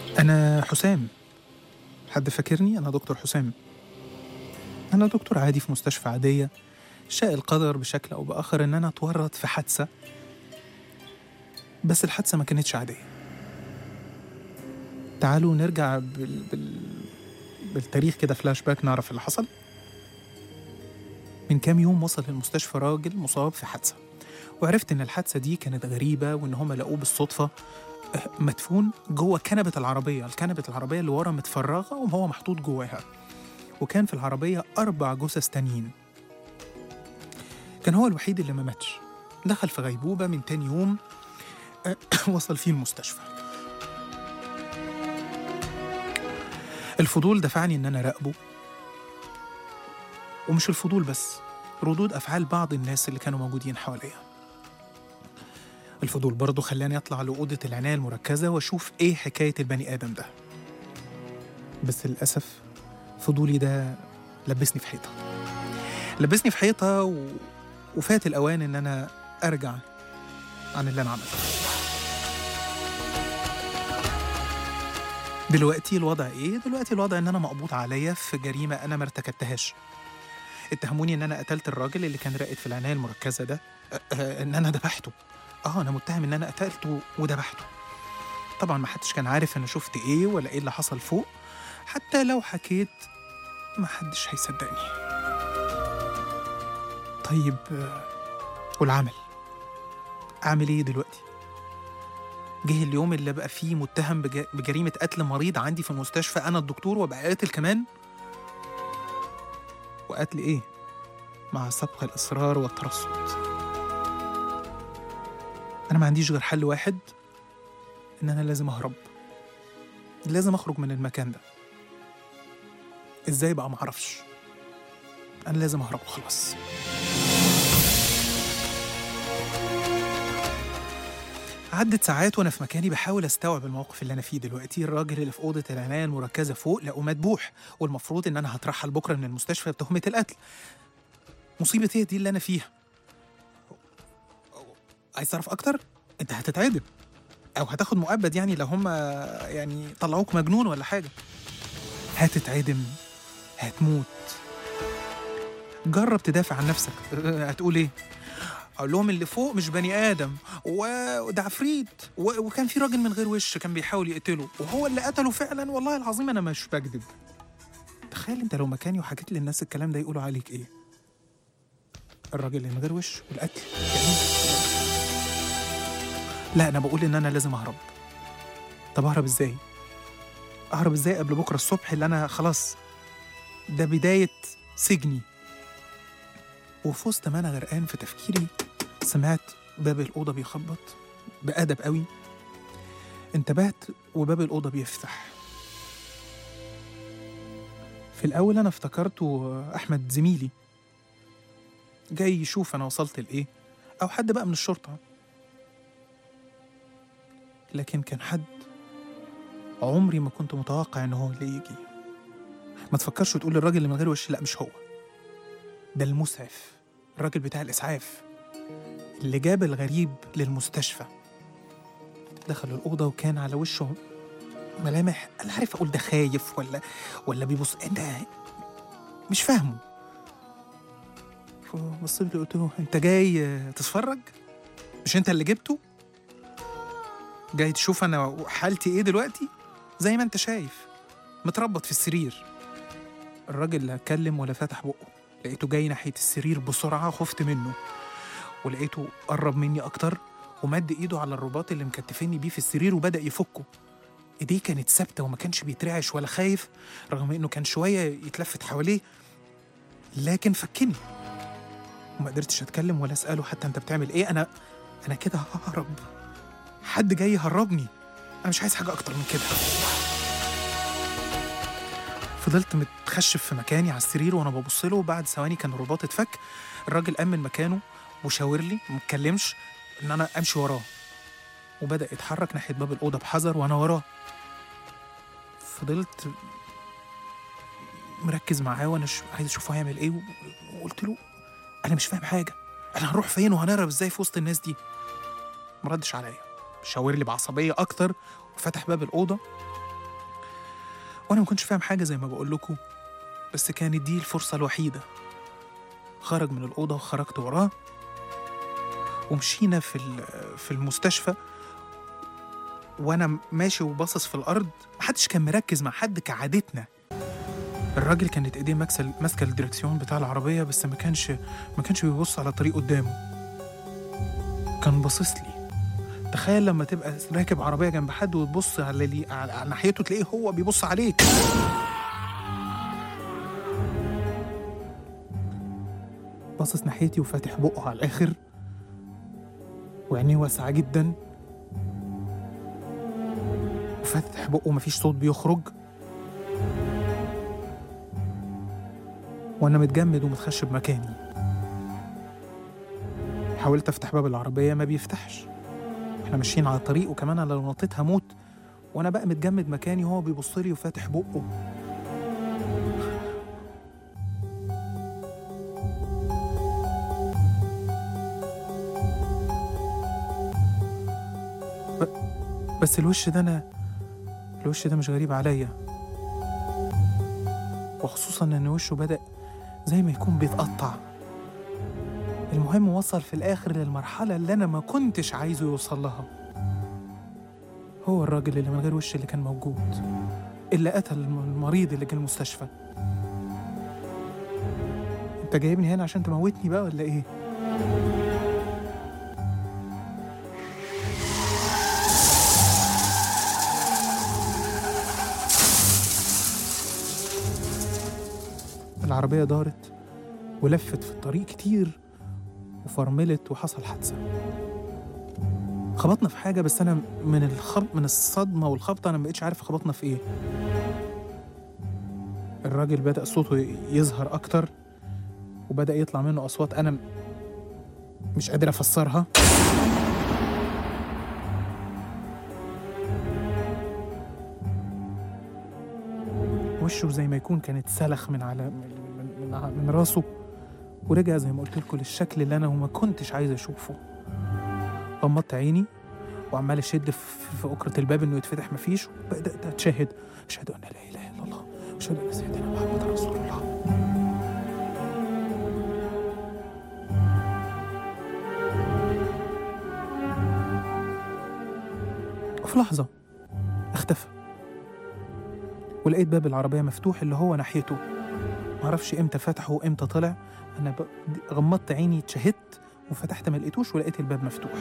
أنا حسام حد فاكرني؟ أنا دكتور حسام أنا دكتور عادي في مستشفى عادية شاء القدر بشكل أو بآخر إن أنا أتورط في حادثة بس الحادثة ما كانتش عادية تعالوا نرجع بال... بال... بالتاريخ كده فلاش باك نعرف اللي حصل من كام يوم وصل المستشفى راجل مصاب في حادثة وعرفت إن الحادثة دي كانت غريبة وإن هما لقوه بالصدفة آه، مدفون جوه كنبة العربية الكنبة العربية اللي ورا متفرغة وهو محطوط جواها وكان في العربية أربع جثث تانيين كان هو الوحيد اللي ما ماتش دخل في غيبوبة من تاني يوم آه، وصل فيه المستشفى الفضول دفعني إن أنا أراقبه ومش الفضول بس ردود أفعال بعض الناس اللي كانوا موجودين حواليا الفضول برضه خلاني أطلع لأوضة العناية المركزة وأشوف إيه حكاية البني آدم ده بس للأسف فضولي ده لبسني في حيطة لبسني في حيطة و... وفات الأوان إن أنا أرجع عن اللي أنا عملته دلوقتي الوضع إيه؟ دلوقتي الوضع إن أنا مقبوض عليا في جريمة أنا ما ارتكبتهاش اتهموني إن أنا قتلت الراجل اللي كان راقد في العناية المركزة ده أه، أه، إن أنا ذبحته اه انا متهم ان انا قتلته وذبحته طبعا ما حدش كان عارف انا شفت ايه ولا ايه اللي حصل فوق حتى لو حكيت ما حدش هيصدقني طيب آه، والعمل اعمل ايه دلوقتي جه اليوم اللي بقى فيه متهم بج- بجريمة قتل مريض عندي في المستشفى أنا الدكتور وأبقى قاتل كمان وقتل إيه؟ مع سبق الإصرار والترصد أنا ما عنديش غير حل واحد إن أنا لازم أهرب لازم أخرج من المكان ده إزاي بقى معرفش أنا لازم أهرب وخلاص عدت ساعات وأنا في مكاني بحاول أستوعب الموقف اللي أنا فيه دلوقتي الراجل اللي في أوضة العناية المركزة فوق لقوه مدبوح والمفروض إن أنا هترحل بكرة من المستشفى بتهمة القتل مصيبة هي دي اللي أنا فيها عايز تعرف اكتر انت هتتعدم او هتاخد مؤبد يعني لو هم يعني طلعوك مجنون ولا حاجه هتتعدم هتموت جرب تدافع عن نفسك أه، هتقول ايه اقول لهم اللي فوق مش بني ادم و- وده عفريت و- وكان في راجل من غير وش كان بيحاول يقتله وهو اللي قتله فعلا والله العظيم انا مش بكذب تخيل انت لو مكاني وحكيت للناس الكلام ده يقولوا عليك ايه الراجل اللي من غير وش والقتل جميل لا انا بقول ان انا لازم اهرب طب اهرب ازاي اهرب ازاي قبل بكره الصبح اللي انا خلاص ده بدايه سجني وفي وسط ما انا غرقان في تفكيري سمعت باب الاوضه بيخبط بادب قوي انتبهت وباب الاوضه بيفتح في الاول انا افتكرته احمد زميلي جاي يشوف انا وصلت لايه او حد بقى من الشرطه لكن كان حد عمري ما كنت متوقع ان هو اللي يجي ما تفكرش وتقول للراجل اللي من غير وش لا مش هو ده المسعف الراجل بتاع الاسعاف اللي جاب الغريب للمستشفى دخل الأوضة وكان على وشه ملامح أنا عارف أقول ده خايف ولا ولا بيبص أنت مش فاهمه فبصيت له قلت له أنت جاي تتفرج؟ مش أنت اللي جبته؟ جاي تشوف أنا حالتي إيه دلوقتي؟ زي ما أنت شايف متربط في السرير الراجل لا اتكلم ولا فتح بقه لقيته جاي ناحية السرير بسرعة خفت منه ولقيته قرب مني أكتر ومد إيده على الرباط اللي مكتفني بيه في السرير وبدأ يفكه إيديه كانت ثابتة وما كانش بيترعش ولا خايف رغم إنه كان شوية يتلفت حواليه لكن فكني وما قدرتش أتكلم ولا أسأله حتى أنت بتعمل إيه أنا أنا كده ههرب حد جاي يهربني أنا مش عايز حاجة أكتر من كده فضلت متخشف في مكاني على السرير وانا ببص له وبعد ثواني كان الرباط اتفك الراجل قام من مكانه وشاور لي ما اتكلمش ان انا امشي وراه وبدا يتحرك ناحيه باب الاوضه بحذر وانا وراه فضلت مركز معاه وانا ش... عايز اشوفه هيعمل ايه و- وقلت له انا مش فاهم حاجه انا هنروح فين وهنهرب ازاي في وسط الناس دي ما ردش عليا شاور لي بعصبيه اكتر وفتح باب الاوضه وانا ما كنتش فاهم حاجه زي ما بقول لكم بس كانت دي الفرصه الوحيده خرج من الاوضه وخرجت وراه ومشينا في ال- في المستشفى وانا ماشي وباصص في الارض محدش كان مركز مع حد كعادتنا الراجل كانت ايديه ماسكه ماسكه الدركسيون بتاع العربيه بس ما كانش ما كانش بيبص على الطريق قدامه كان باصص لي تخيل لما تبقى راكب عربيه جنب حد وتبص على, لي على على ناحيته تلاقيه هو بيبص عليك باصص ناحيتي وفاتح بقه على الاخر وعينيه واسعه جدا وفاتح بقه ومفيش صوت بيخرج وانا متجمد ومتخشب مكاني حاولت افتح باب العربيه ما بيفتحش احنا ماشيين على الطريق وكمان انا لو نطيت هموت وانا بقى متجمد مكاني وهو بيبص لي وفاتح بقه ب- بس الوش ده انا الوش ده مش غريب عليا وخصوصا ان وشه بدأ زي ما يكون بيتقطع المهم وصل في الآخر للمرحلة اللي أنا ما كنتش عايزه يوصل لها هو الراجل اللي من غير وش اللي كان موجود اللي قتل الم- المريض اللي جه المستشفى انت جايبني هنا عشان تموتني بقى ولا ايه العربية دارت ولفت في الطريق كتير وفرملت وحصل حادثة خبطنا في حاجة بس أنا من الخب... من الصدمة والخبطة أنا مبقتش عارف خبطنا في إيه الراجل بدأ صوته يظهر أكتر وبدأ يطلع منه أصوات أنا م- مش قادر أفسرها وشه زي ما يكون كان اتسلخ من على من, من, من, من راسه ورجع زي ما قلت لكم للشكل اللي انا وما كنتش عايز اشوفه غمضت عيني وعمال اشد في في أكرة الباب انه يتفتح مفيش وبدات اتشهد اشهد ان لا اله الا الله واشهد ان سيدنا محمد رسول الله وفي لحظة اختفى ولقيت باب العربية مفتوح اللي هو ناحيته معرفش امتى فتحه وامتى طلع انا ب... غمضت عيني اتشهدت وفتحت ما لقيتوش ولقيت الباب مفتوح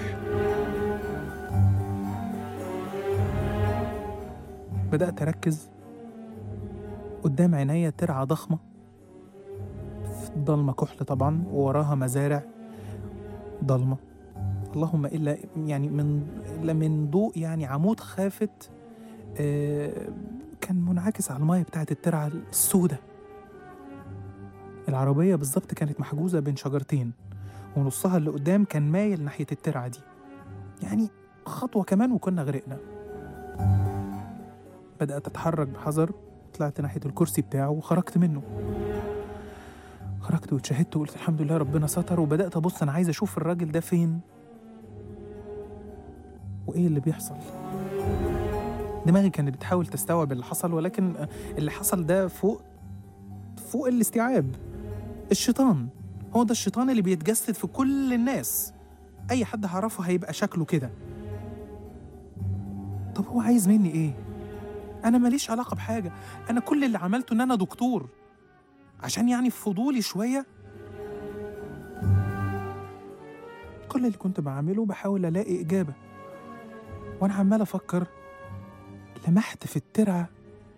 بدأت أركز قدام عينيا ترعة ضخمة في ضلمة كحل طبعا ووراها مزارع ضلمة اللهم إلا يعني من إلا من ضوء يعني عمود خافت آه، كان منعكس على المايه بتاعت الترعة السوداء العربية بالظبط كانت محجوزة بين شجرتين ونصها اللي قدام كان مايل ناحية الترعة دي يعني خطوة كمان وكنا غرقنا بدأت أتحرك بحذر طلعت ناحية الكرسي بتاعه وخرجت منه خرجت واتشهدت وقلت الحمد لله ربنا ستر وبدأت أبص أنا عايز أشوف الراجل ده فين وإيه اللي بيحصل دماغي كانت بتحاول تستوعب اللي حصل ولكن اللي حصل ده فوق فوق الاستيعاب الشيطان هو ده الشيطان اللي بيتجسد في كل الناس اي حد هعرفه هيبقى شكله كده طب هو عايز مني ايه انا ماليش علاقه بحاجه انا كل اللي عملته ان انا دكتور عشان يعني في فضولي شويه كل اللي كنت بعمله بحاول الاقي اجابه وانا عمال افكر لمحت في الترعه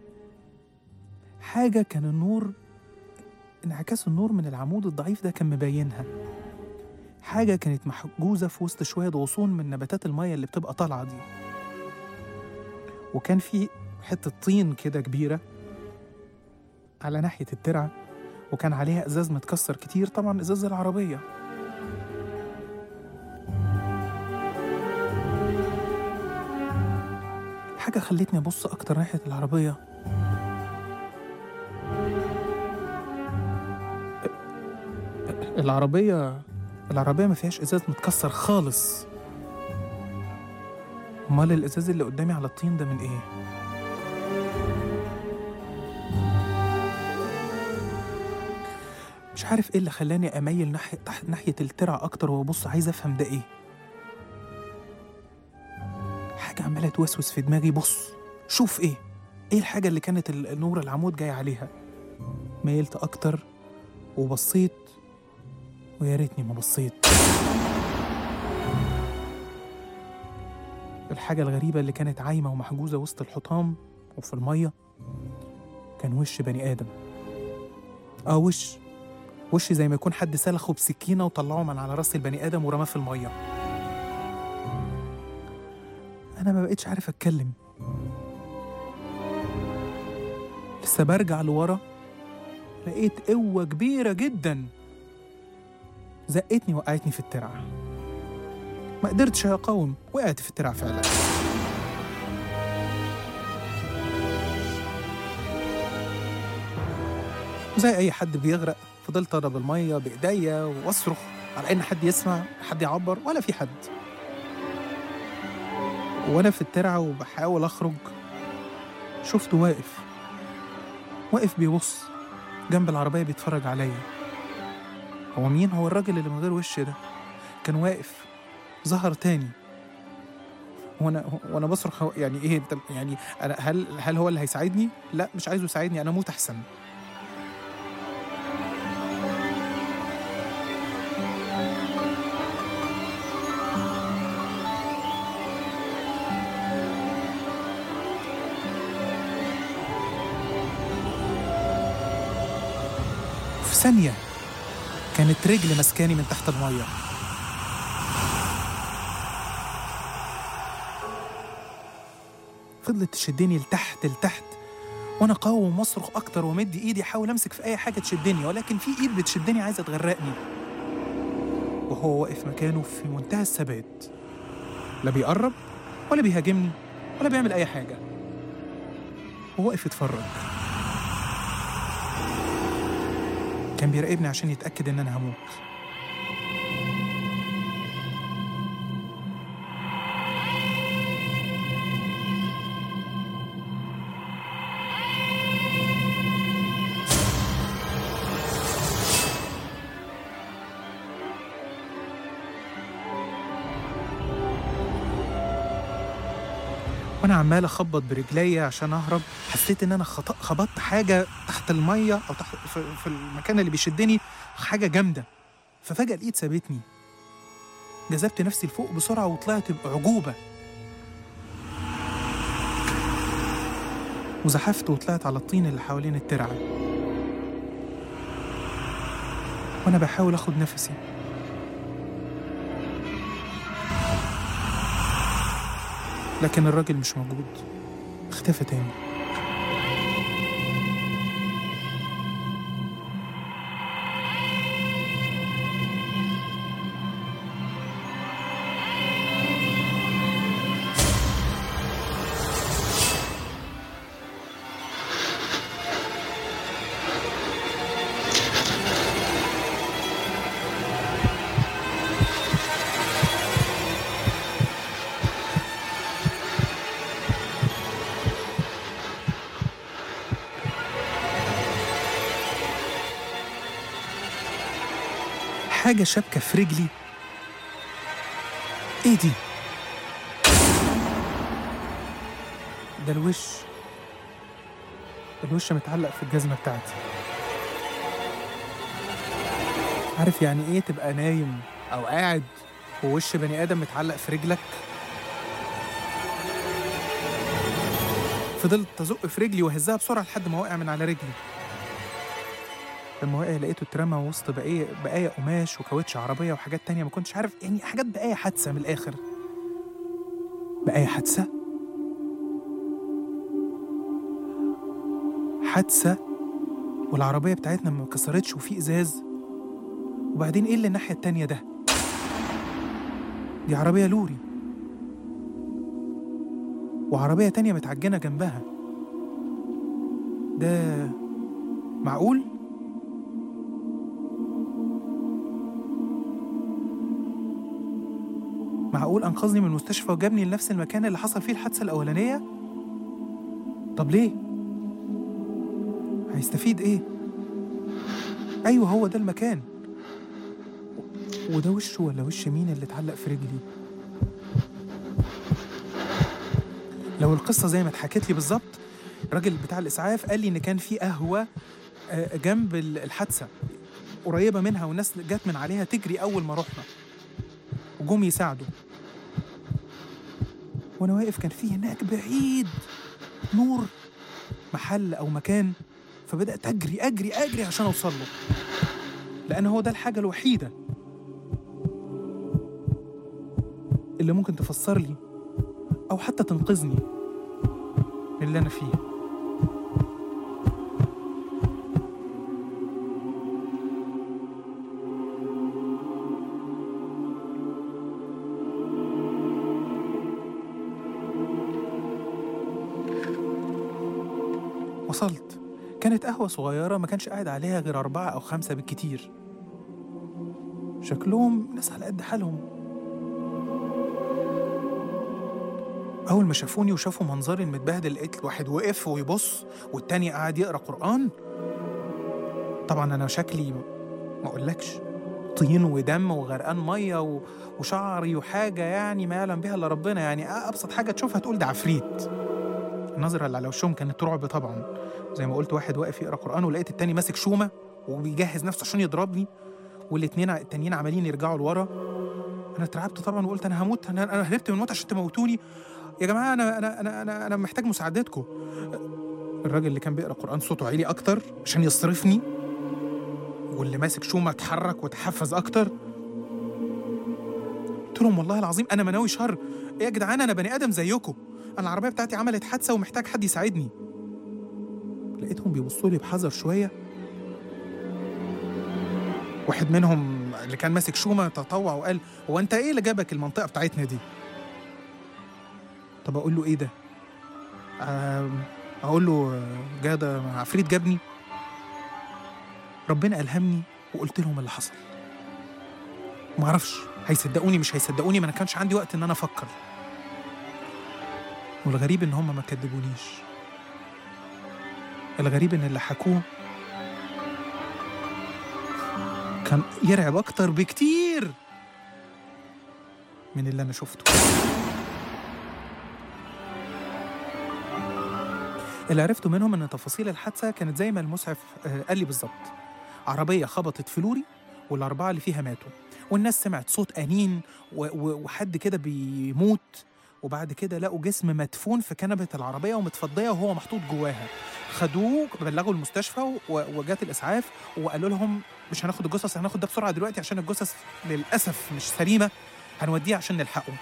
حاجه كان النور انعكاس النور من العمود الضعيف ده كان مبينها حاجة كانت محجوزة في وسط شوية غصون من نباتات المية اللي بتبقى طالعة دي وكان في حتة طين كده كبيرة على ناحية الترعة وكان عليها إزاز متكسر كتير طبعا إزاز العربية حاجة خلتني أبص أكتر ناحية العربية العربية العربية ما فيهاش إزاز متكسر خالص أمال الإزاز اللي قدامي على الطين ده من إيه؟ مش عارف ايه اللي خلاني اميل ناحيه تحت ناحيه الترع اكتر وابص عايز افهم ده ايه حاجه عماله توسوس في دماغي بص شوف ايه ايه الحاجه اللي كانت ال- النور العمود جاي عليها ميلت اكتر وبصيت ويا ريتني ما بصيت الحاجة الغريبة اللي كانت عايمة ومحجوزة وسط الحطام وفي المية كان وش بني آدم آه وش وش زي ما يكون حد سلخه بسكينة وطلعه من على راس البني آدم ورماه في المية أنا ما بقتش عارف أتكلم لسه برجع لورا لقيت قوة كبيرة جدا زقتني وقعتني في الترعة ما قدرتش أقاوم وقعت في الترعة فعلا زي أي حد بيغرق فضلت أضرب المية بإيديا وأصرخ على إن حد يسمع حد يعبر ولا في حد وأنا في الترعة وبحاول أخرج شفته واقف واقف بيبص جنب العربية بيتفرج عليا هو مين هو الراجل اللي من غير وش ده كان واقف ظهر تاني وانا وانا بصرخ هو- يعني ايه طب يعني انا هل هل هو اللي هيساعدني؟ لا مش عايزه يساعدني انا اموت احسن في ثانية كانت رجل مسكاني من تحت المية فضلت تشدني لتحت لتحت وانا قاوم واصرخ اكتر ومد ايدي احاول امسك في اي حاجه تشدني ولكن في ايد بتشدني عايزه تغرقني وهو واقف مكانه في منتهى الثبات لا بيقرب ولا بيهاجمني ولا بيعمل اي حاجه هو واقف يتفرج كان بيراقبني عشان يتاكد ان انا هموت وانا عمال اخبط برجليا عشان اهرب حسيت ان انا خط- خبطت حاجه تحت الميه او تحت في, في المكان اللي بيشدني حاجه جامده ففجاه الايد سابتني جذبت نفسي لفوق بسرعه وطلعت باعجوبه وزحفت وطلعت على الطين اللي حوالين الترعه وانا بحاول اخد نفسي لكن الراجل مش موجود اختفى تاني حاجة شابكة في رجلي ايه دي؟ ده الوش الوش متعلق في الجزمة بتاعتي عارف يعني ايه تبقى نايم او قاعد ووش بني ادم متعلق في رجلك فضلت ازق في رجلي واهزها بسرعه لحد ما وقع من على رجلي لما وقع لقيته اترمى وسط بقية بقايا قماش وكاوتش عربية وحاجات تانية ما كنتش عارف يعني حاجات بقايا حادثة من الآخر بقايا حادثة حادثة والعربية بتاعتنا ما اتكسرتش وفي إزاز وبعدين إيه اللي الناحية التانية ده؟ دي عربية لوري وعربية تانية متعجنة جنبها ده معقول؟ معقول أنقذني من المستشفى وجابني لنفس المكان اللي حصل فيه الحادثة الأولانية؟ طب ليه؟ هيستفيد إيه؟ ايوه هو ده المكان و- وده وشه ولا وش مين اللي اتعلق في رجلي لو القصه زي ما اتحكت لي بالظبط الراجل بتاع الاسعاف قال لي ان كان في قهوه آه، جنب ال- الحادثه قريبه منها والناس جت من عليها تجري اول ما رحنا وجم يساعدوا وانا واقف كان في هناك بعيد نور محل او مكان فبدات اجري اجري اجري عشان اوصل له لان هو ده الحاجه الوحيده اللي ممكن تفسر لي او حتى تنقذني من اللي انا فيه وصلت كانت قهوة صغيرة ما كانش قاعد عليها غير أربعة أو خمسة بالكتير شكلهم ناس على قد حالهم أول ما شافوني وشافوا منظري المتبهدل لقيت الواحد وقف ويبص والتاني قاعد يقرأ قرآن طبعا أنا شكلي ما أقولكش طين ودم وغرقان مية و... وشعري وحاجة يعني ما يعلم بها إلا ربنا يعني أبسط حاجة تشوفها تقول ده عفريت النظرة اللي على وشهم كانت ترعب طبعا زي ما قلت واحد واقف يقرا قران ولقيت التاني ماسك شومه وبيجهز نفسه عشان يضربني والاتنين التانيين عمالين يرجعوا لورا انا اترعبت طبعا وقلت انا هموت انا انا هربت من الموت عشان تموتوني يا جماعه انا انا انا انا, أنا محتاج مساعدتكم الراجل اللي كان بيقرا قران صوته عالي اكتر عشان يصرفني واللي ماسك شومه اتحرك وتحفز اكتر قلت لهم والله العظيم انا مناوي شر ايه يا جدعان انا بني ادم زيكم انا العربيه بتاعتي عملت حادثه ومحتاج حد يساعدني لقيتهم بيبصوا لي بحذر شويه واحد منهم اللي كان ماسك شومه تطوع وقال هو انت ايه اللي جابك المنطقه بتاعتنا دي طب اقول له ايه ده آم، اقول له آه، جا ده عفريت جابني ربنا الهمني وقلت لهم اللي حصل ما اعرفش هيصدقوني مش هيصدقوني ما انا كانش عندي وقت ان انا افكر والغريب ان هم ما كدبونيش الغريب ان اللي حكوه كان يرعب اكتر بكتير من اللي انا شفته اللي عرفته منهم ان تفاصيل الحادثه كانت زي ما المسعف آه، قال لي بالظبط عربيه خبطت في لوري والاربعه اللي فيها ماتوا والناس سمعت صوت انين و- و- وحد كده بيموت وبعد كده لقوا جسم مدفون في كنبه العربيه ومتفضيه وهو محطوط جواها خدوه بلغوا المستشفى و- وجات الاسعاف وقالوا لهم مش هناخد الجثث هناخد ده بسرعه دلوقتي عشان الجثث للاسف مش سليمه هنوديها عشان نلحقه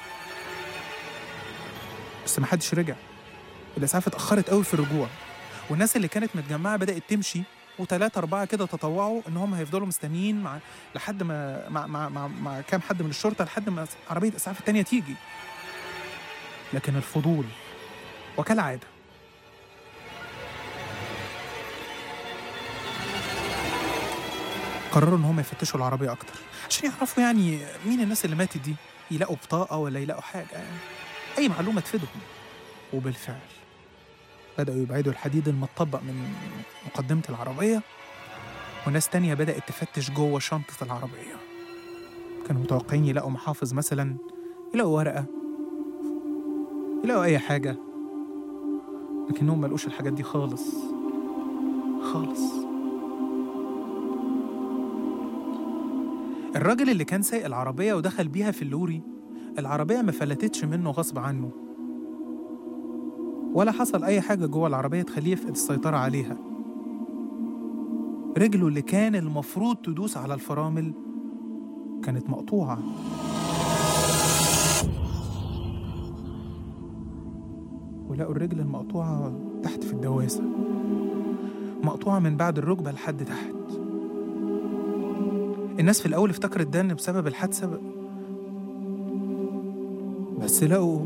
بس ما حدش رجع الاسعاف اتاخرت قوي في الرجوع والناس اللي كانت متجمعه بدات تمشي وثلاثة أربعة كده تطوعوا إن هم هيفضلوا مستنيين مع لحد ما مع مع مع, مع كام حد من الشرطة لحد ما عربية الإسعاف التانية تيجي. لكن الفضول وكالعادة قرروا ان هم يفتشوا العربيه اكتر عشان يعرفوا يعني مين الناس اللي ماتت دي يلاقوا بطاقه ولا يلاقوا حاجه يعني اي معلومه تفيدهم وبالفعل بداوا يبعدوا الحديد المطبق من مقدمه العربيه وناس تانية بدأت تفتش جوه شنطة العربية كانوا متوقعين يلاقوا محافظ مثلا يلاقوا ورقة يلاقوا أي حاجة لكنهم ملقوش الحاجات دي خالص خالص الراجل اللي كان سايق العربية ودخل بيها في اللوري العربية ما فلتتش منه غصب عنه ولا حصل أي حاجة جوه العربية تخليه يفقد السيطرة عليها رجله اللي كان المفروض تدوس على الفرامل كانت مقطوعة ولقوا الرجل المقطوعة تحت في الدواسة مقطوعة من بعد الركبة لحد تحت الناس في الأول افتكرت ده إن بسبب الحادثة ب... بس لقوا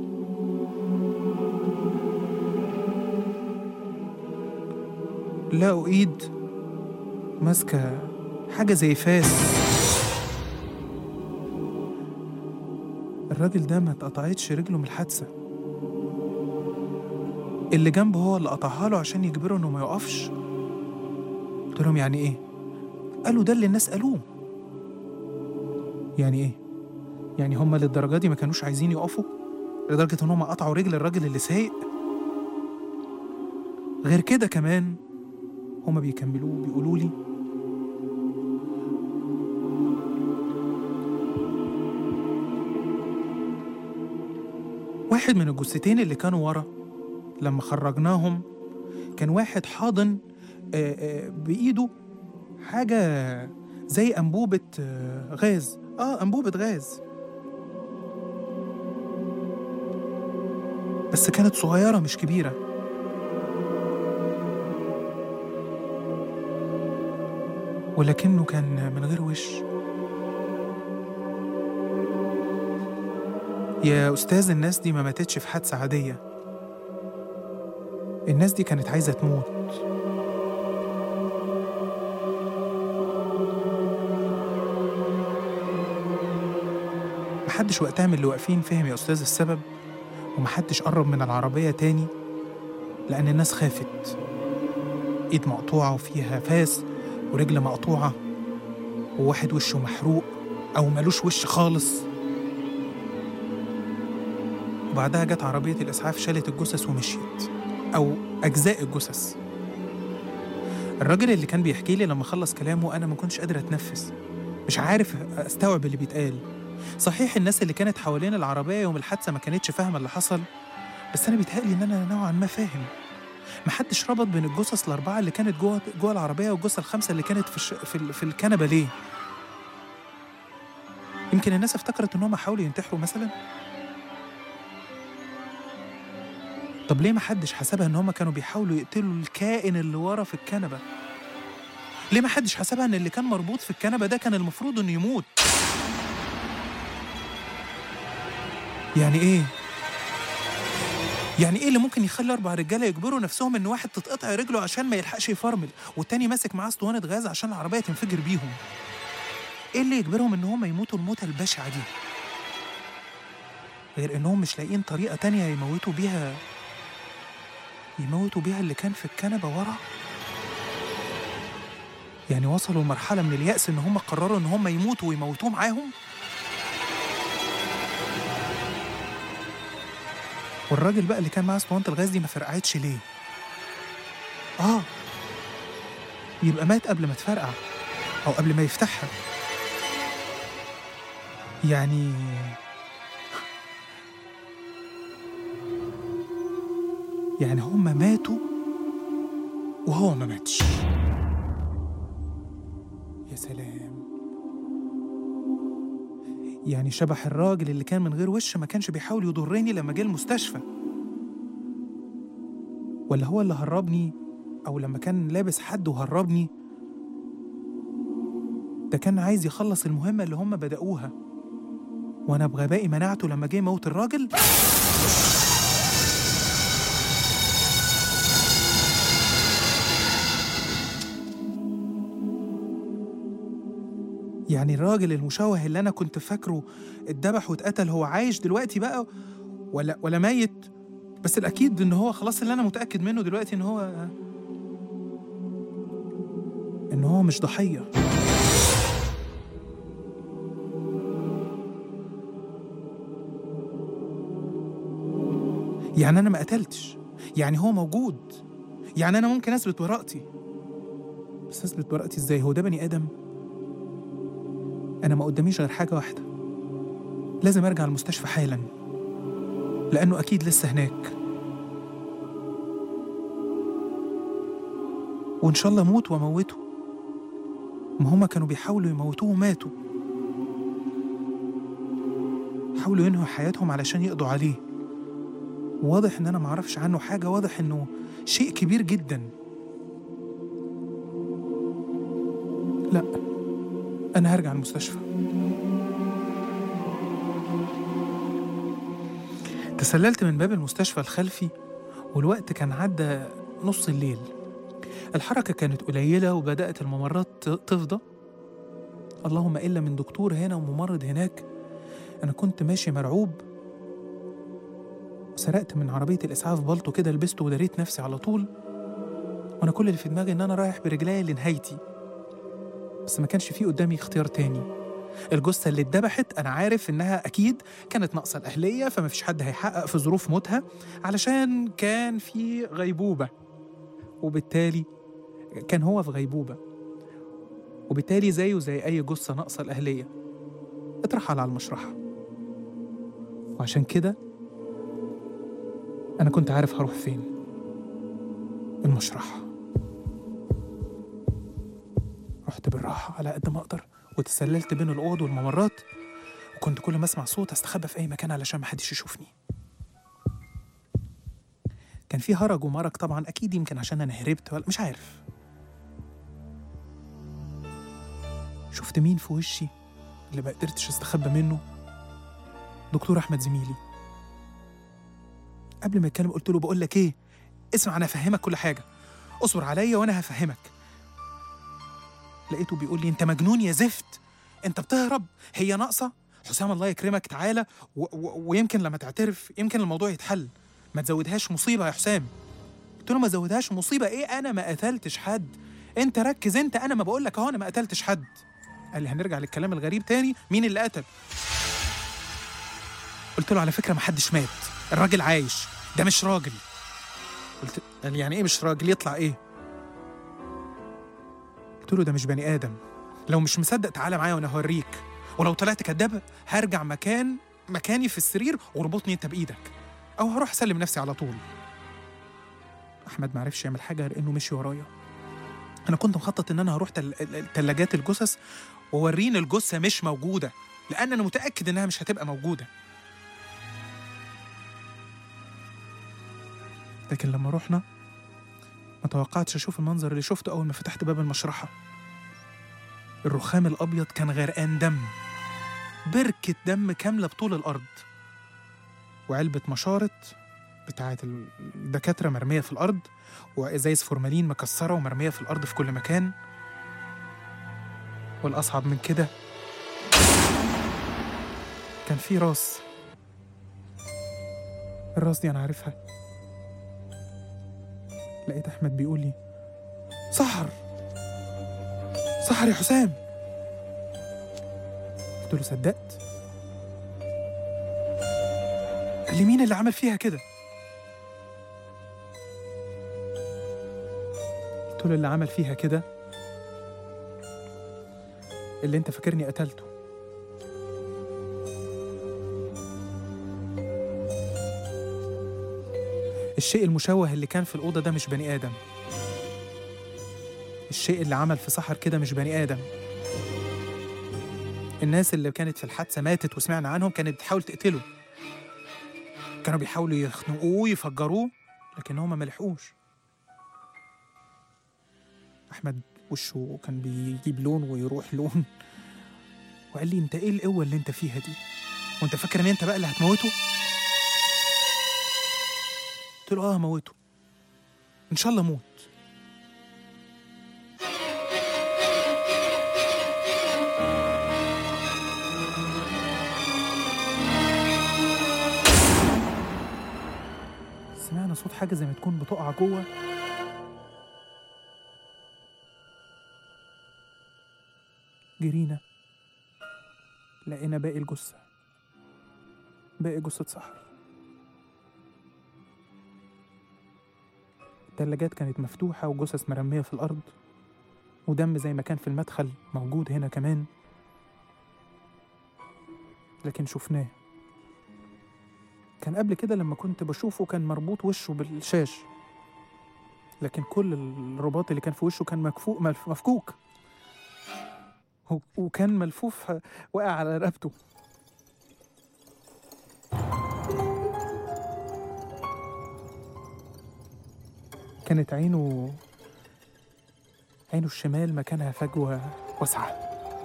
لقوا إيد ماسكة حاجة زي فاس الراجل ده ما اتقطعتش رجله من الحادثة اللي جنبه هو اللي قطعها له عشان يجبره انه ما يقفش قلت لهم يعني ايه قالوا ده اللي الناس قالوه يعني ايه يعني هما للدرجه دي ما كانوش عايزين يقفوا لدرجه ان هما قطعوا رجل الراجل اللي سايق غير كده كمان هما بيكملوه بيقولوا لي واحد من الجثتين اللي كانوا ورا لما خرجناهم كان واحد حاضن آه، آه، بإيده حاجة زي أنبوبة آه، غاز آه أنبوبة غاز بس كانت صغيرة مش كبيرة ولكنه كان من غير وش يا أستاذ الناس دي ما ماتتش في حادثة عادية الناس دي كانت عايزة تموت محدش وقتها من اللي واقفين فهم يا أستاذ السبب ومحدش قرب من العربية تاني لأن الناس خافت إيد مقطوعة وفيها فاس ورجل مقطوعة وواحد وشه محروق أو ملوش وش خالص وبعدها جت عربية الإسعاف شالت الجثث ومشيت أو أجزاء الجثث الراجل اللي كان بيحكي لي لما خلص كلامه أنا ما كنتش قادر أتنفس مش عارف أستوعب اللي بيتقال صحيح الناس اللي كانت حوالين العربية يوم الحادثة ما كانتش فاهمة اللي حصل بس أنا بيتهيألي إن أنا نوعا ما فاهم محدش ربط بين الجثث الأربعة اللي كانت جوه جوه العربية والجثة الخمسة اللي كانت في الش... في, ال... في الكنبة ليه؟ يمكن الناس افتكرت إن هم حاولوا ينتحروا مثلا؟ طب ليه محدش حسبها إن هم كانوا بيحاولوا يقتلوا الكائن اللي ورا في الكنبة؟ ليه محدش حسبها إن اللي كان مربوط في الكنبة ده كان المفروض إنه يموت؟ يعني ايه؟ يعني ايه اللي ممكن يخلي اربع رجاله يجبروا نفسهم ان واحد تتقطع رجله عشان ما يلحقش يفرمل والتاني ماسك معاه اسطوانه غاز عشان العربيه تنفجر بيهم؟ ايه اللي يجبرهم ان هم يموتوا الموتة البشعه دي؟ غير انهم مش لاقيين طريقه تانية يموتوا بيها يموتوا بيها اللي كان في الكنبه ورا؟ يعني وصلوا لمرحله من اليأس ان هم قرروا ان هم يموتوا ويموتوه معاهم؟ والراجل بقى اللي كان معاه اسطوانة الغاز دي ما فرقعتش ليه؟ آه يبقى مات قبل ما تفرقع أو قبل ما يفتحها يعني يعني هما ماتوا وهو ما ماتش يا سلام يعني شبح الراجل اللي كان من غير وش ما كانش بيحاول يضرني لما جه المستشفى ولا هو اللي هربني او لما كان لابس حد وهربني ده كان عايز يخلص المهمة اللي هم بدأوها وانا بغبائي منعته لما جه يموت الراجل يعني الراجل المشوه اللي انا كنت فاكره اتذبح واتقتل هو عايش دلوقتي بقى ولا ولا ميت بس الاكيد ان هو خلاص اللي انا متاكد منه دلوقتي ان هو ان هو مش ضحيه يعني انا ما قتلتش يعني هو موجود يعني انا ممكن اثبت براءتي بس اثبت براءتي ازاي هو ده بني ادم أنا ما قداميش غير حاجة واحدة لازم أرجع المستشفى حالا لأنه أكيد لسه هناك وإن شاء الله أموت وأموته ما هما كانوا بيحاولوا يموتوه وماتوا حاولوا ينهوا حياتهم علشان يقضوا عليه واضح إن أنا معرفش عنه حاجة واضح إنه شيء كبير جدا لأ أنا هرجع المستشفى تسللت من باب المستشفى الخلفي والوقت كان عدى نص الليل الحركة كانت قليلة وبدأت الممرات ت- تفضى اللهم إلا من دكتور هنا وممرض هناك أنا كنت ماشي مرعوب وسرقت من عربية الإسعاف بلطو كده لبسته وداريت نفسي على طول وأنا كل اللي في دماغي إن أنا رايح برجليا لنهايتي بس ما كانش في قدامي اختيار تاني الجثة اللي اتذبحت أنا عارف إنها أكيد كانت ناقصة الأهلية فما فيش حد هيحقق في ظروف موتها علشان كان في غيبوبة وبالتالي كان هو في غيبوبة وبالتالي زيه زي أي جثة ناقصة الأهلية اترحل على المشرحة وعشان كده أنا كنت عارف هروح فين المشرحة رحت بالراحة على قد ما أقدر وتسللت بين الأوض والممرات وكنت كل ما أسمع صوت أستخبى في أي مكان علشان محدش يشوفني كان في هرج ومرج طبعا أكيد يمكن عشان أنا هربت ولا مش عارف شفت مين في وشي اللي ما قدرتش استخبى منه دكتور أحمد زميلي قبل ما يتكلم قلت له بقول لك إيه اسمع أنا هفهمك كل حاجة اصبر عليا وأنا هفهمك لقيته بيقول لي انت مجنون يا زفت انت بتهرب هي ناقصه حسام الله يكرمك تعالى و- و- ويمكن لما تعترف يمكن الموضوع يتحل ما تزودهاش مصيبه يا حسام قلت له ما زودهاش مصيبه ايه انا ما قتلتش حد انت ركز انت انا ما بقول لك اهو انا ما قتلتش حد قال لي هنرجع للكلام الغريب تاني مين اللي قتل قلت له على فكره ما حدش مات الراجل عايش ده مش راجل قلت قال لي يعني ايه مش راجل يطلع ايه قلت له ده مش بني ادم لو مش مصدق تعالى معايا وانا هوريك ولو طلعت كداب هرجع مكان مكاني في السرير واربطني انت بايدك او هروح اسلم نفسي على طول احمد ما عرفش يعمل حاجه لانه مشي ورايا انا كنت مخطط ان انا هروح تل... تلاجات الجثث ووريني الجثه مش موجوده لان انا متاكد انها مش هتبقى موجوده لكن لما رحنا ما توقعتش اشوف المنظر اللي شفته اول ما فتحت باب المشرحه الرخام الابيض كان غرقان دم بركه دم كامله بطول الارض وعلبه مشارط بتاعه الدكاتره مرميه في الارض وازايز فورمالين مكسره ومرميه في الارض في كل مكان والاصعب من كده كان في راس الراس دي انا عارفها لقيت احمد بيقول لي سحر سحر يا حسام قلت له صدقت قال لي مين اللي عمل فيها كده قلت له اللي عمل فيها كده اللي انت فاكرني قتلته الشيء المشوه اللي كان في الأوضة ده مش بني آدم الشيء اللي عمل في سحر كده مش بني آدم الناس اللي كانت في الحادثة ماتت وسمعنا عنهم كانت بتحاول تقتله كانوا بيحاولوا يخنقوه يفجروه لكن هما ما لحقوش أحمد وشه كان بيجيب لون ويروح لون وقال لي انت ايه القوة اللي انت فيها دي وانت فاكر ان انت بقى اللي هتموته قلت له اه هموته ان شاء الله اموت سمعنا صوت حاجة زي ما تكون بتقع جوه جرينا لقينا باقي الجثة باقي جثة سحر التلاجات كانت مفتوحة وجثث مرمية في الأرض ودم زي ما كان في المدخل موجود هنا كمان لكن شفناه كان قبل كده لما كنت بشوفه كان مربوط وشه بالشاش لكن كل الرباط اللي كان في وشه كان مكفوك مفكوك و- وكان ملفوف واقع على رقبته كانت عينه عينه الشمال مكانها فجوة واسعة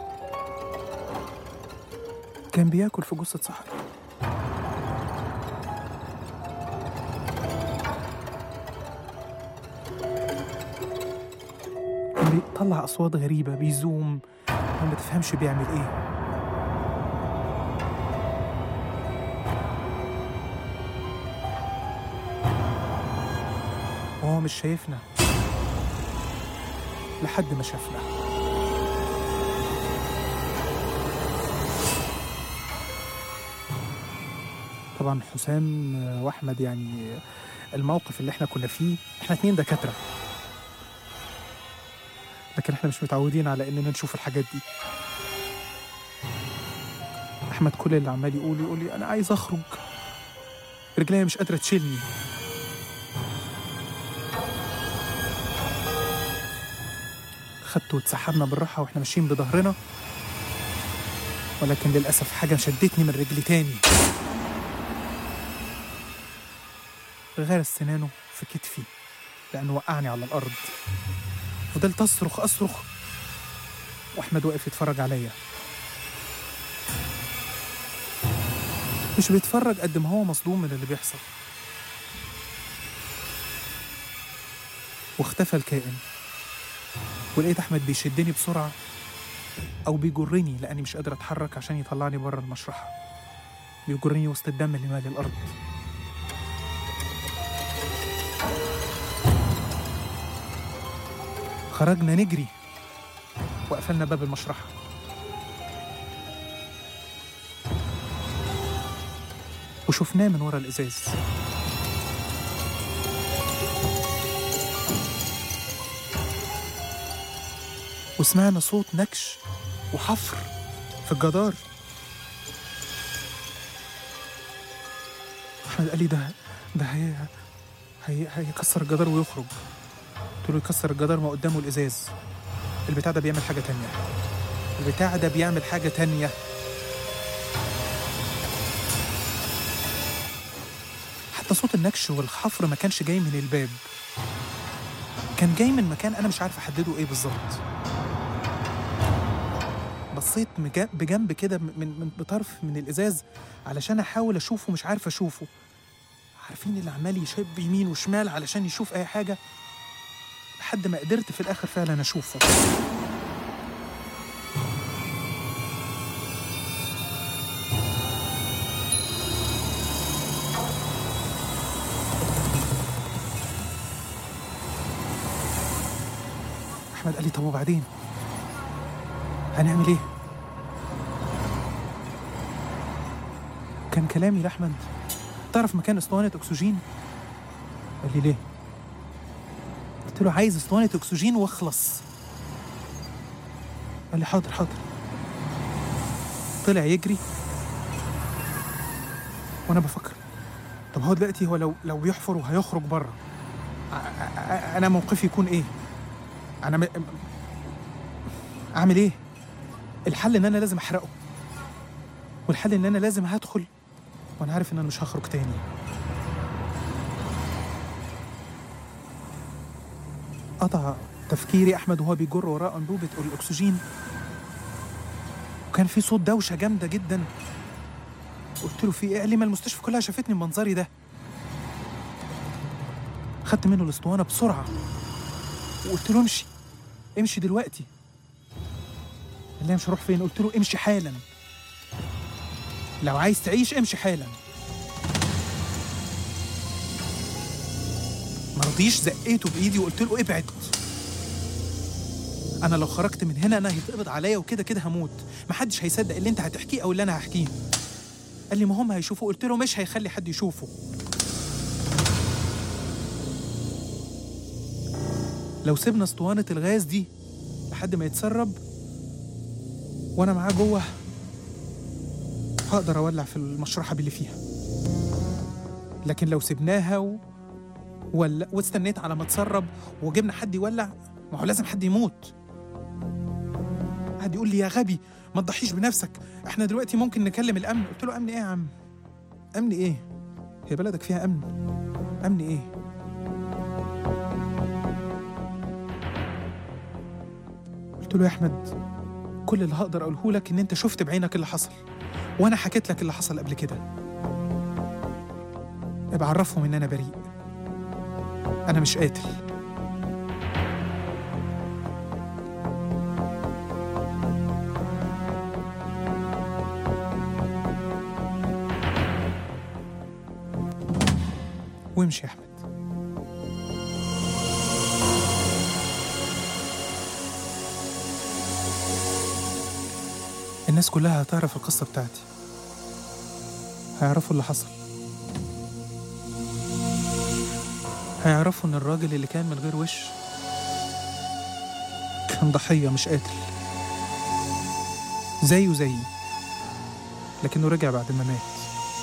كان بياكل في جثة سحر كان بيطلع أصوات غريبة بيزوم وما تفهمش بيعمل إيه وهو مش شايفنا لحد ما شافنا طبعا حسام واحمد يعني الموقف اللي احنا كنا فيه احنا اتنين دكاتره لكن احنا مش متعودين على اننا نشوف الحاجات دي احمد كل اللي عمال يقول يقول لي انا عايز اخرج رجليا مش قادره تشيلني خدته واتسحبنا بالراحه واحنا ماشيين بظهرنا ولكن للاسف حاجه شدتني من رجلي تاني غرس سنانه في كتفي لانه وقعني على الارض فضلت اصرخ اصرخ واحمد واقف يتفرج عليا مش بيتفرج قد ما هو مصدوم من اللي بيحصل واختفى الكائن ولقيت احمد بيشدني بسرعه او بيجرني لاني مش قادر اتحرك عشان يطلعني بره المشرحه بيجرني وسط الدم اللي مالي الارض خرجنا نجري وقفلنا باب المشرحة وشفناه من ورا الإزاز وسمعنا صوت نكش وحفر في الجدار أحمد قال لي ده ده هي هي هيكسر الجدار ويخرج قلت له يكسر الجدار ما قدامه الازاز البتاع ده بيعمل حاجه تانية البتاع ده بيعمل حاجه تانية حتى صوت النكش والحفر ما كانش جاي من الباب كان جاي من مكان انا مش عارف احدده ايه بالظبط بصيت مجا- بجنب كده من من بطرف من الازاز علشان احاول اشوفه مش عارف اشوفه عارفين اللي عمال يشب يمين وشمال علشان يشوف اي حاجه لحد ما قدرت في الاخر فعلا اشوفه احمد قال لي طب وبعدين هنعمل ايه كان كلامي لاحمد تعرف مكان اسطوانه اكسجين قال لي ليه قلت له عايز اسطوانه اكسجين واخلص قال لي حاضر حاضر طلع يجري وانا بفكر طب هو دلوقتي هو لو لو بيحفر وهيخرج بره ع- ع- انا موقفي يكون ايه انا م... اعمل ايه الحل ان انا لازم احرقه والحل ان انا لازم هدخل وانا عارف ان انا مش هخرج تاني قطع تفكيري احمد وهو بيجر وراه انبوبه الاكسجين وكان في صوت دوشه جامده جدا قلت له في ايه قال لي ما المستشفى كلها شافتني بمنظري ده خدت منه الاسطوانه بسرعه وقلت له امشي امشي دلوقتي قال لي مش هروح فين قلت له امشي حالا لو عايز تعيش امشي حالا ما رضيش زقيته بايدي وقلت له ابعد انا لو خرجت من هنا انا هيتقبض عليا وكده كده هموت محدش هيصدق اللي انت هتحكيه او اللي انا هحكيه قال لي ما هم هيشوفوا قلت له مش هيخلي حد يشوفه لو سيبنا اسطوانة الغاز دي لحد ما يتسرب وانا معاه جوه هقدر اولع في المشرحة باللي فيها لكن لو سبناها و... ولا واستنيت على ما تسرب وجبنا حد يولع ما هو لازم حد يموت قعد يقول لي يا غبي ما تضحيش بنفسك احنا دلوقتي ممكن نكلم الامن قلت له امن ايه يا عم امن ايه هي بلدك فيها امن امن ايه قلت له يا احمد كل اللي هقدر اقوله لك ان انت شفت بعينك اللي حصل وانا حكيت لك اللي حصل قبل كده ابقى عرفهم ان انا بريء انا مش قاتل وامشي يا احمد الناس كلها هتعرف القصة بتاعتي هيعرفوا اللي حصل هيعرفوا إن الراجل اللي كان من غير وش كان ضحية مش قاتل زيه زيي لكنه رجع بعد ما مات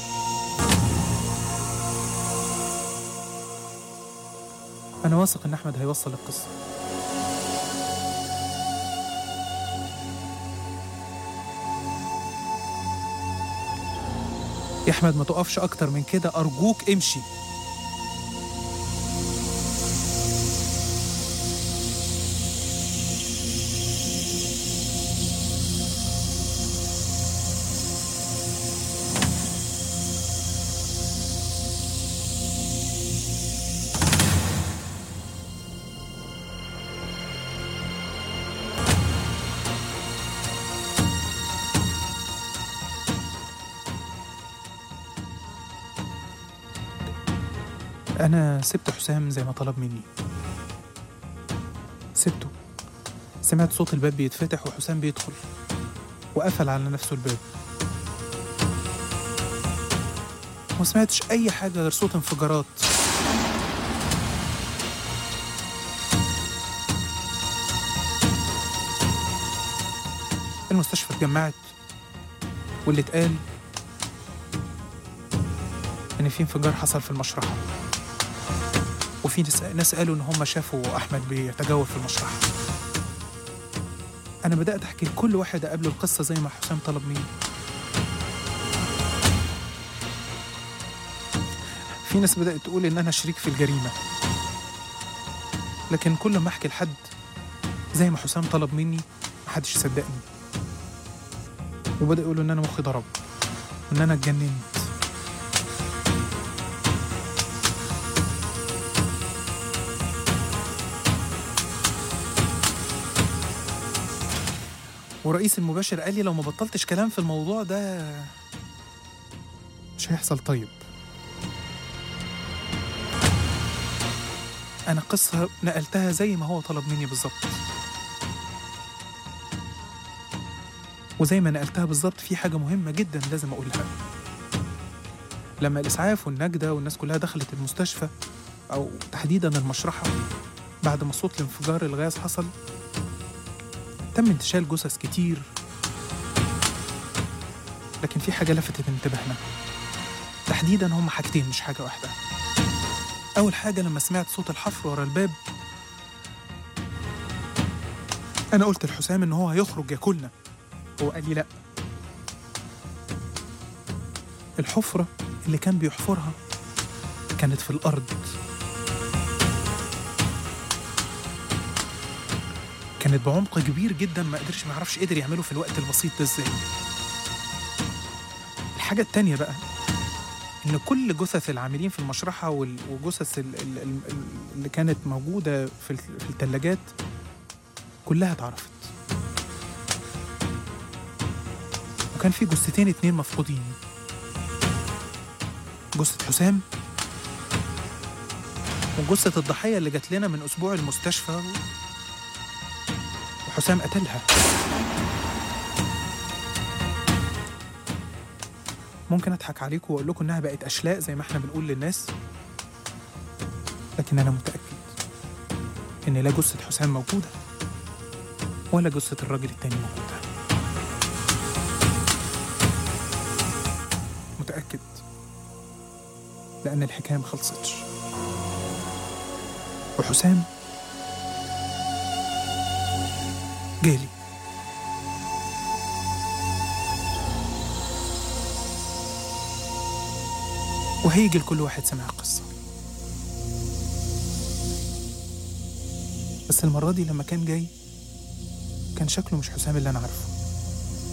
أنا واثق إن أحمد هيوصل القصة يا أحمد ما تقفش أكتر من كده أرجوك امشي أنا سبت حسام زي ما طلب مني سبته سمعت صوت الباب بيتفتح وحسام بيدخل وقفل على نفسه الباب وما سمعتش أي حاجة غير صوت انفجارات المستشفى اتجمعت واللي اتقال إن في انفجار حصل في المشرحة وفي ناس, ناس قالوا إن هم شافوا أحمد بيتجول في المشرحة أنا بدأت أحكي لكل واحد أقابله القصة زي ما حسام طلب مني في ناس بدأت تقول إن أنا شريك في الجريمة لكن كل ما أحكي لحد زي ما حسام طلب مني محدش يصدقني وبدأ يقولوا إن أنا مخي ضرب وإن أنا اتجننت ورئيس المباشر قال لي لو ما بطلتش كلام في الموضوع ده مش هيحصل طيب أنا قصة نقلتها زي ما هو طلب مني بالظبط وزي ما نقلتها بالظبط في حاجة مهمة جدا لازم أقولها لما الإسعاف والنجدة والناس كلها دخلت المستشفى أو تحديدا المشرحة بعد ما صوت الانفجار الغاز حصل تم انتشال جثث كتير لكن في حاجة لفتت انتباهنا تحديدا هم حاجتين مش حاجة واحدة أول حاجة لما سمعت صوت الحفر ورا الباب أنا قلت لحسام إن هو هيخرج ياكلنا هو قال لي لأ الحفرة اللي كان بيحفرها كانت في الأرض كانت بعمق كبير جدا ما قدرش ما يعرفش قدر يعمله في الوقت البسيط ده ازاي الحاجة التانية بقى إن كل جثث العاملين في المشرحة وال- وجثث ال- ال- ال- ال- اللي كانت موجودة في ال- في الثلاجات كلها اتعرفت وكان في جثتين اتنين مفقودين جثة حسام وجثة الضحية اللي جات لنا من أسبوع المستشفى وحسام قتلها ممكن أضحك عليكم وأقول لكم إنها بقت أشلاء زي ما إحنا بنقول للناس لكن أنا متأكد إن لا جثة حسام موجودة ولا جثة الراجل التاني موجودة متأكد لأن الحكاية مخلصتش وحسام جالي وهيجي لكل واحد سمع قصة بس المرة دي لما كان جاي كان شكله مش حسام اللي أنا عارفه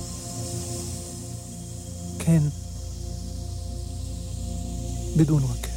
كان بدون وجه